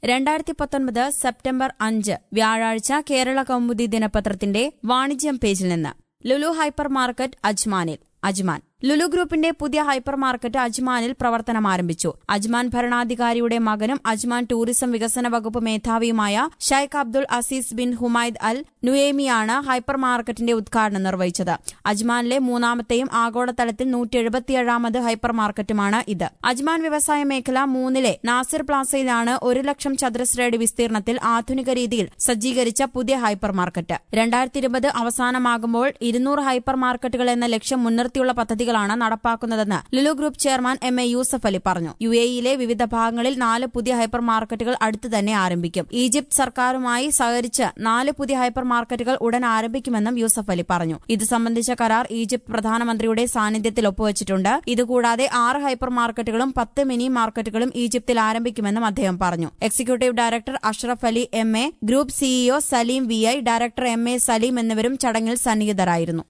രണ്ടായിരത്തി പത്തൊൻപത് സെപ്റ്റംബർ അഞ്ച് വ്യാഴാഴ്ച കേരള കൗമുദി ദിനപത്രത്തിന്റെ വാണിജ്യം പേജിൽ നിന്ന് ലുലു ഹൈപ്പർ മാർക്കറ്റ് അജ്മാനിൽ അജ്മാൻ ലുലു ഗ്രൂപ്പിന്റെ പുതിയ ഹൈപ്പർ മാർക്കറ്റ് അജ്മാനിൽ പ്രവർത്തനം ആരംഭിച്ചു അജ്മാൻ ഭരണാധികാരിയുടെ മകനും അജ്മാൻ ടൂറിസം വികസന വകുപ്പ് മേധാവിയുമായ Sheikh Abdul Aziz bin Humaid Al നുയേമിയാണ് ഹൈപ്പർ മാർക്കറ്റിന്റെ ഉദ്ഘാടനം നിർവഹിച്ചത് അജ്മാനിലെ മൂന്നാമത്തെയും ആഗോളതലത്തിൽ നൂറ്റി എഴുപത്തിയേഴാമത് ഹൈപ്പർ മാർക്കറ്റുമാണ് ഇത് അജ്മാൻ വ്യവസായ മേഖല മൂന്നിലെ നാസിർ പ്ലാസയിലാണ് ഒരു ലക്ഷം ചതുരശ്രയടി വിസ്തീർണത്തിൽ ആധുനിക രീതിയിൽ സജ്ജീകരിച്ച പുതിയ ഹൈപ്പർ മാർക്കറ്റ് രണ്ടായിരത്തി ഇരുപത് അവസാനമാകുമ്പോൾ ഇരുന്നൂറ് ഹൈപ്പർ മാർക്കറ്റുകൾ എന്ന ലക്ഷ്യം മുൻനിർത്തിയുള്ള പദ്ധതികളാണ് നടപ്പാക്കുന്നതെന്ന് Lulu group chairman M A Yusuff Ali പറഞ്ഞു യു എയിലെ വിവിധ ഭാഗങ്ങളിൽ നാല് പുതിയ ഹൈപ്പർ മാർക്കറ്റുകൾ അടുത്ത് തന്നെ ആരംഭിക്കും ഈജിപ്ത് സർക്കാരുമായി സഹകരിച്ച് നാല് പുതിയ ഹൈപ്പർ മാർക്കറ്റുകൾ ഉടൻ ആരംഭിക്കുമെന്നും യൂസഫ് അലി പറഞ്ഞു ഇത് സംബന്ധിച്ച കരാർ ഈജിപ്ത് പ്രധാനമന്ത്രിയുടെ സാന്നിധ്യത്തിൽ ഒപ്പുവച്ചിട്ടുണ്ട് ഇതുകൂടാതെ ആറ് ഹൈപ്പർ മാർക്കറ്റുകളും പത്ത് മിനി മാർക്കറ്റുകളും ഈജിപ്തിൽ ആരംഭിക്കുമെന്നും അദ്ദേഹം പറഞ്ഞു executive director Ashraf Ali M A group CEO Saleem V I director M A Saleem എന്നിവരും ചടങ്ങിൽ സന്നിഹിതരായിരുന്നു